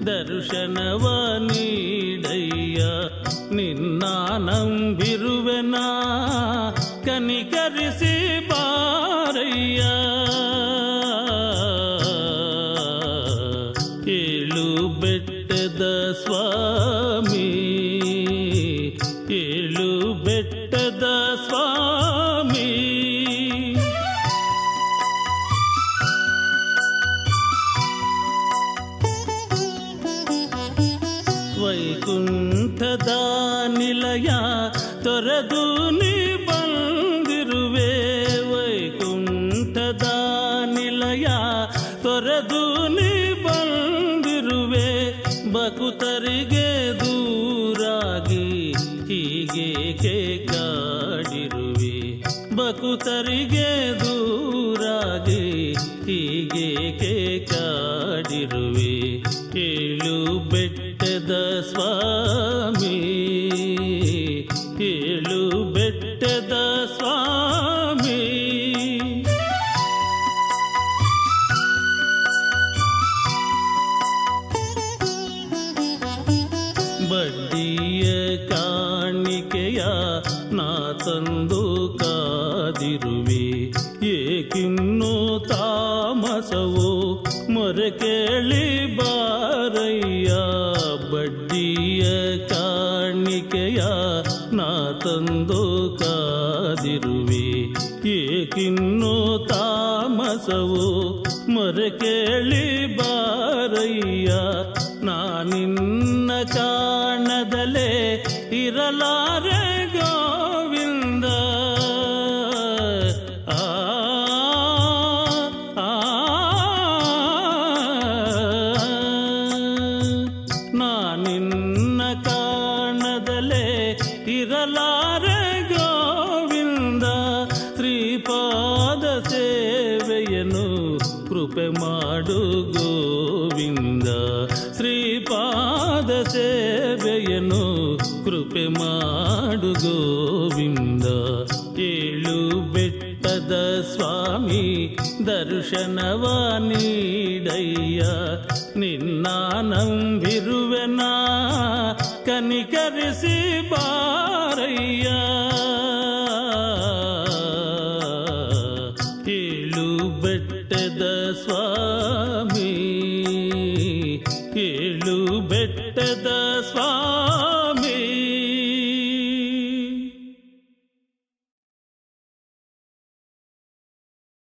ದರ್ಶನವ ನೀಡಯ್ಯ ನಿನ್ನ ನಂಬಿರುವೆನ ಕನಿಕರಿಸಿ ಬಾರಯ್ಯ ಏಳು ಬೆಟ್ಟದ ಸ್ವಾಮಿ ಏಳು ಬೆಟ್ಟದ ಸ್ವಾಮಿ ವೈಕುಂಠದ ನಿಲಯ ತೊರೆದು ನೀ ಬಂದಿರುವೆ ವೈಕುಂಠದ ನಿಲಯ ತೊರೆದು ನೀ ಬಂದಿರುವೆ ಬಕುತರಿಗೆ ದೂರಾಗಿ ಹೀಗೆ ಕಾಡಿರುವೆ ಬಕುತರಿಗೆ ದೂರಾಗಿ ಹೀಗೆ ಕಾಡಿರುವೆ ಏಳು ಬೆಟ್ಟದ ಸ್ವಾಮಿ ಏಳು ಬೆಟ್ಟದ ಸ್ವಾಮಿ ಬಡ್ಡಿಯ ಕಾಣಿಕೆಯ ನಾ ತಂದು ಕಾದಿರುವೆ ಏಕಿನ್ನೂ ತಾಮಸವು ಮೊರೆ ಕೇಳಿ ಬಾರಯ್ಯ ಬಡ್ಡಿಯ ಕಾಣಿಕೆಯ ನಾ ತಂದು ಕಾದಿರುವೆ ಏಕಿನ್ನೂ ತಾಮಸವು ಮೊರೆ ಕೇಳಿ ಬಾರಯ್ಯ ನಾನಿನ್ನ ಕಾಣದಲೇ ಇರಲಾರೆ ಗೋವಿಂದ ಆ ಆ, ನಾನಿನ್ನ ಕಾಣದಲೇ ಇರಲಾರೆ ಗೋವಿಂದ ಶ್ರೀಪಾದ ಸೇವೆಯನು ಕೃಪೆ ಮಾಡು ಗೋವಿಂದ ಶ್ರೀಪಾದ ಸೇವೆಯನು ಕೃಪೆ ಮಾಡು ಗೋವಿಂದ ಏಳು ಬೆಟ್ಟದ ಸ್ವಾಮಿ ದರ್ಶನವ ನೀಡಯ್ಯ ನಿನ್ನ ನಂಬಿರುವೆನ ಕನಿಕರಿಸಿ ಬಾರಯ್ಯ ಏಳು ಬೆಟ್ಟದ ಸ್ವಾಮಿ ಏಳು ಬೆಟ್ಟದ ಸ್ವಾಮಿ